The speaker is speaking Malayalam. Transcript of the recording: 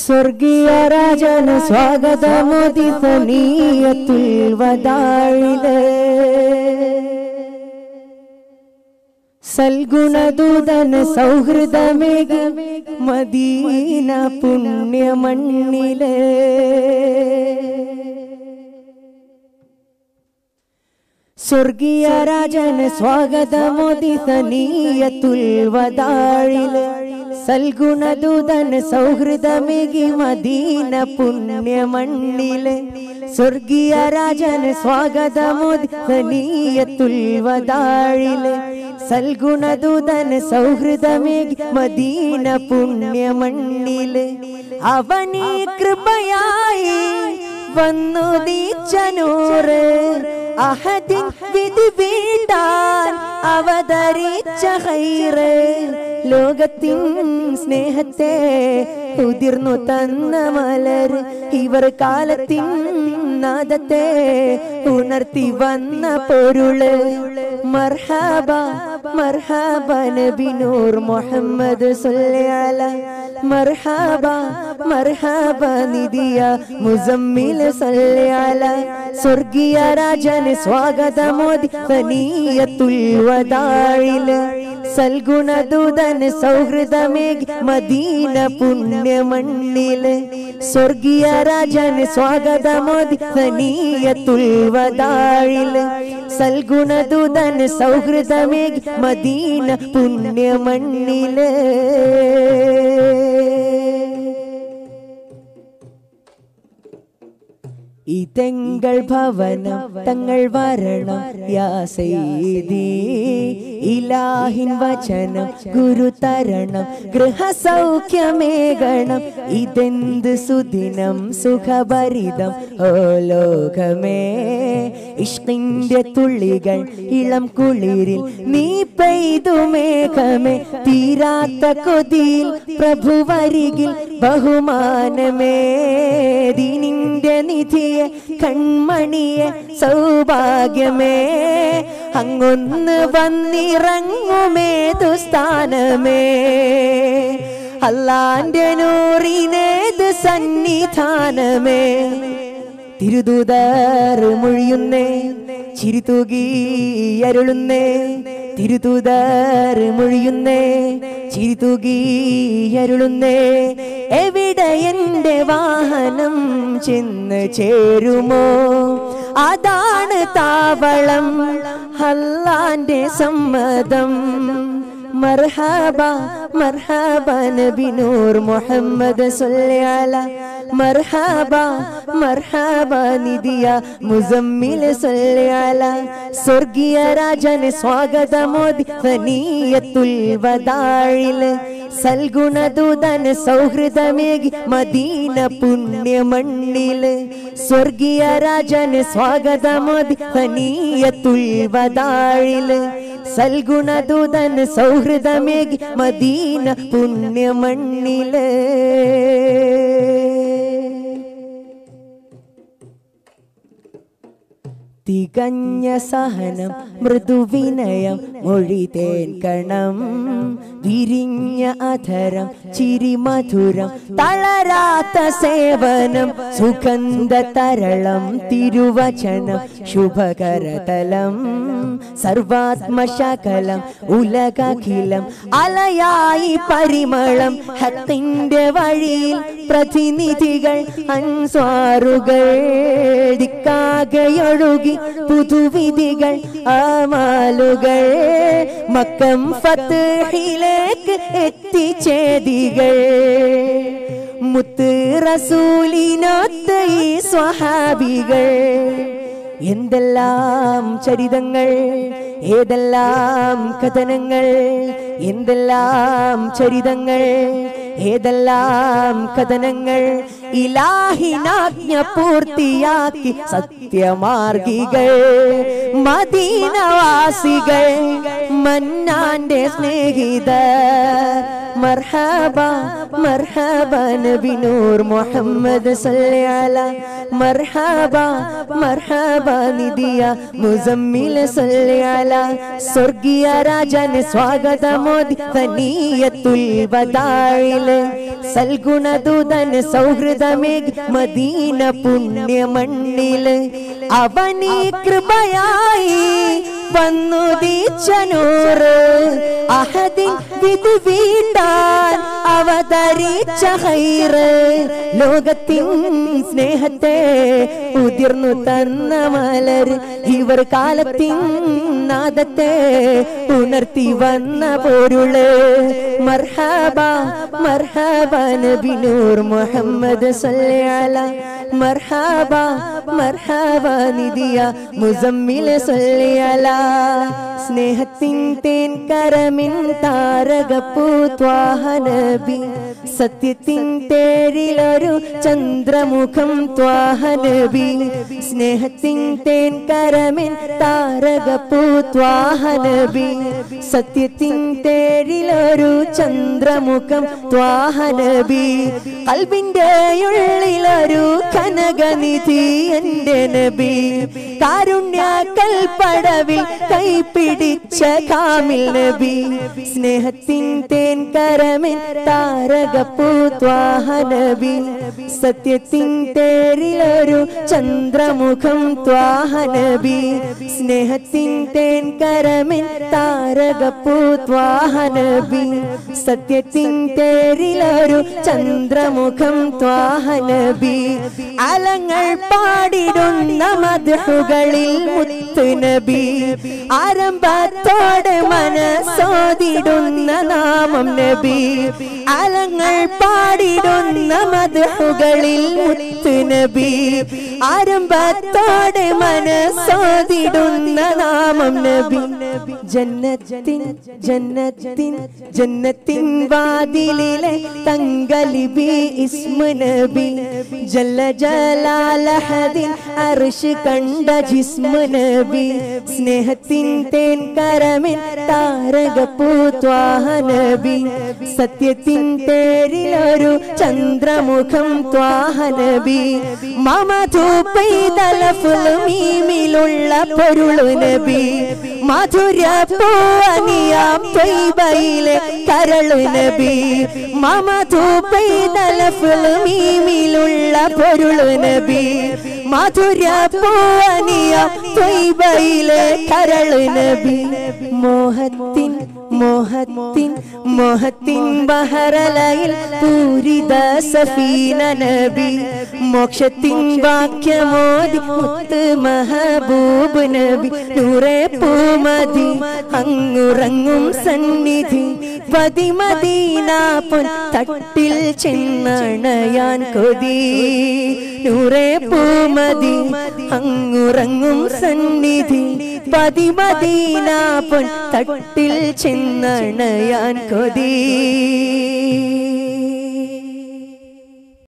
സ്വർഗീയ രാജന് സ്വാഗതമോദിതനീയത്തുൽ വദാഴില് സൽഗുണദൂതന് സൗഹൃദമേക മദീന പുണ്യമണ്ണില് സ്വർഗീയ രാജന് സ്വാഗതമോദിതനീയത്തുൽ വദാഴില് സൽഗുണദൂതന് സൗഹൃദമേകി മദീന പുണ്യമണ്ണില് സ്വർഗീയ രാജന് സ്വാഗതമോദിതനീയത്തുൽ വദാഴില് സൽഗുണദൂതന് സൗഹൃദമേകി മദീന പുണ്യമണ്ണില് അവനീ കൃപയായി വന്നു ദീച്ചനൂറ് അഹദിൻ വിധി വീട്ടാൻ അവതരിച്ച ഹൈറ് ലോകത്തിൻ സ്നേഹത്തെ ഉതിർന്നു തന്ന മലർ ഇവർ കാലത്തിൻ നാദത്തെ ഉണർത്തി വന്ന പൊരുള് മർഹബ മർഹബ നബി നൂർ മുഹമ്മദ് സല്ലല്ലാഹു അലൈഹി മർഹബ മർഹബ നിദിയ മുസമ്മിൽ സല്ലല്ലാഹു സ്വർഗീയ രാജന് സ്വാഗതമോദി ഫനീയത്തുൽ വദാഇല് സൽഗുണദൂതന് സൗഹൃദമേകി മദീന പുണ്യമണ്ണില് സ്വർഗീയ രാജന് സ്വാഗതമോദി ഫനീയത്തുൽ വദാഇല് സൽഗുണദൂതന് സൗഹൃദമേകി മദീന പുണ്യമണ്ണില് ഇതെങ്കൾ ഭവനം തങ്ങൾ വരണം യാ സയ്യിദി ഇലാഹിൻ വചനം ഗുരു തരണം ഗൃഹസൗഖ്യമേകണം ഇതെന്ത് സുദിനം സുഖഭരിതം ഓ ലോകമേ ഇഷ്കിന്റെ തുള്ളികൾ ഇളം കുളിരിൽ നീ പെയ്തു മേഘമേ തീരാത്ത കൊതിയിൽ പ്രഭുവരികിൽ ബഹുമാനമേ ദീനിന്റെ നിധിയെ കൺമണിയെ സൗഭാഗ്യമേ അങ്ങൊന്ന് വന്നിറങ്ങുമേതു സ്ഥാനമേ അല്ലാന്റെ നൂറിനേത് സന്നിധാനമേ തിരുദൂതർ മൊഴിയുന്നേ ചിരിതൂകി അരുളുന്നേ തിരുതൂതർ മൊഴിയുന്നേ ചിരിതൂകി അരുളുന്നേ എവിടെ എന്റെ വാഹനം ചെന്ന് ചേരുമോ അതാണ് താവളം അല്ലാന്റെ സമ്മതം മർഹബ മർഹബ നബി നൂർ മുഹമ്മദ് സല്ലല്ലാഹു മർഹബ മർഹബ നിദിയ മുസമ്മിൽ സല്ലല്ലാഹു സ്വർഗീയ രാജന് സ്വാഗതമോദി ഫനീയത്തുൽ വദാഇൽ സൽഗുണദൂതന് സൗഹൃദമേകി മദീന പുണ്യമണ്ണില് സ്വർഗീയ രാജന് സ്വാഗതമോദി ഫനീയത്തുൽ വദാഇൽ സൽഗുണദൂതന് സൗഹൃദമേകി മദീന പുണ്യമണ്ണില് തികഞ്ഞ സഹനം മൃദുവിനയം മൊഴി തേൻകണം വിരിഞ്ഞ അധരം ചിരി മധുരം തളരാത്ത സേവനം സുഗന്ധ തരളം തിരുവചനം ശുഭകരതലം സർവാത്മശകലം ഉലകഖിലം അലയായി പരിമളം ഹത്തിന്റെ വഴിയിൽ പ്രതിനിധികൾ അൻസ്വാറുകൾ ദിക്കാകെയൊഴുകി പുതുവിധികൾ ആമാലുകൾ മക്കം ഫത്തിലേക്ക് എത്തിച്ചേദികൾ മുത്ത് റസൂലിനൊത്ത് ഈ സ്വഹാബികൾ എന്തെല്ലാം ചരിതങ്ങൾ ഏതെല്ലാം കഥനങ്ങൾ എന്തെല്ലാം ചരിതങ്ങൾ ഏതെല്ലാം കഥനങ്ങൾ ഇലാഹിനാജ്ഞ പൂർത്തിയാക്കി സത്യമാർഗികൾ മദീനവാസികൾ മന്നാന്റെ സ്നേഹിതർ മർഹബ മർഹബ നബി നൂർ മുഹമ്മദ് സല്ലല്ലാഹു മർഹബ മർഹബ നിദിയ മുസമ്മിൽ സല്ലല്ലാഹു സ്വർഗീയ രാജന് സ്വാഗതമോദി ഫനീയത്തുൽ വദാഇൽ സൽഗുണദൂതൻ സൗഹൃദമേക് മദീന പുണ്യമണ്ണില് അവനീ കൃപയായി വന്നുദീച്ചനൂറ് അഹദിൻ വിധി വീട്ടാൻ അവതരിച്ച ഹൈറ് ലോകത്തിൻ സ്നേഹത്തെ ഉതിർന്നു തന്ന മലർ ഇവർ കാലത്തിൻ നാദത്തെ ഉണർത്തി വന്ന പൊരുള് മർഹബ മർഹബ നബിനൂർ മുഹമ്മദ് സല്ലഅല മർഹബ മർഹബ നിദിയ മുസമ്മിൽ സല്ലഅല സ്നേഹത്തിൻ തേൻ കരമിൻ താരകപ്പൂ ത്വാഹ നബി സത്യത്തിൻ തേരിലൊരു ചന്ദ്രമുഖം ത്വാഹ നബി സ്നേഹത്തിൻ തേൻ കരമിൻ താരകപ്പൂ ത്വാഹ നബി സത്യത്തിൻ തേരിലൊരു ചന്ദ്രമുഖം ത്വാഹ നബി കൽബിന്റെ ഉള്ളിലൊരു കനകനിധി എന്റെ നബി കാരുണ്യ കൽപ്പടവിൽ കൈപിടിച്ച കാമിൽ നബി സ്നേഹത്തിൻ തേൻ കരമിൻ താരകപ്പൂ ത്വാഹ നബി സത്യത്തിൻ തേരിലൊരു ചന്ദ്രമുഖം ത്വാഹ നബി സ്നേഹത്തിൻ തേൻ കരമിൻ താരകപ്പൂ ത്വാഹ നബി സത്യത്തിൻ തേരിലൊരു ചന്ദ്രമുഖം ത്വാഹ നബി അലങ്ങൾ പാടിടുന്ന മധുകളിൽ മുത്ത് നബി ആരംഭത്തോടെ മനസ്സോതിടുന്ന നാമം നബി അലങ്ങൾ പാടിടുന്ന മധുകളിൽ മുത്ത് നബി ആരംഭത്തോടെ മനസ്സോതിടുന്ന നാമം നബി ജന്നത്തിൻ ജന്നത്തിൻ ജന്നത്തിൻ വാതിലിലെ തങ്കലിബി ഇസ്മ നബി ജല്ല ജലാലഹദിൻ അർഷ് കണ്ട ജിസ്മ നബി സ്നേഹത്തിൻ തേൻ കരമിൻ താരകപ്പൂ ത്വാഹ നബി സത്യത്തിൻ തേരിലൊരു ചന്ദ്രമുഖം ത്വാഹ നബി മമധു പെയ്തലഫുൽ മീമിലുള്ള പൊരുളു നബി മധുര പൂവനിയാം ത്വയ്ബയിലെ കരളു നബി മമധു പെയ്തലഫുൽ മീമിലുള്ള പൊരുളു നബി മധുര പൂവനിയ ത്വയ്ബയിലെ കരളു നബി മോഹത്തിൻ മോഹത്തിൻ മോഹത്തിൻ ബഹറലയിൽ പൂരിത സഫീന നബി മോക്ഷത്തിൻ വാക്യമോദി മുത്ത് മഹബൂബ് നബി നൂറെ പൂമതി അങ്ങുറങ്ങും സന്നിധി പതിമദീന പൊൻ തട്ടിൽ ചെന്നണയാൻ കൊതി നൂറെ പൂമതി അങ്ങുറങ്ങും സന്നിധി പതിമദീന പൊൻ തട്ടിൽ ചെന്നണയാൻ കൊതി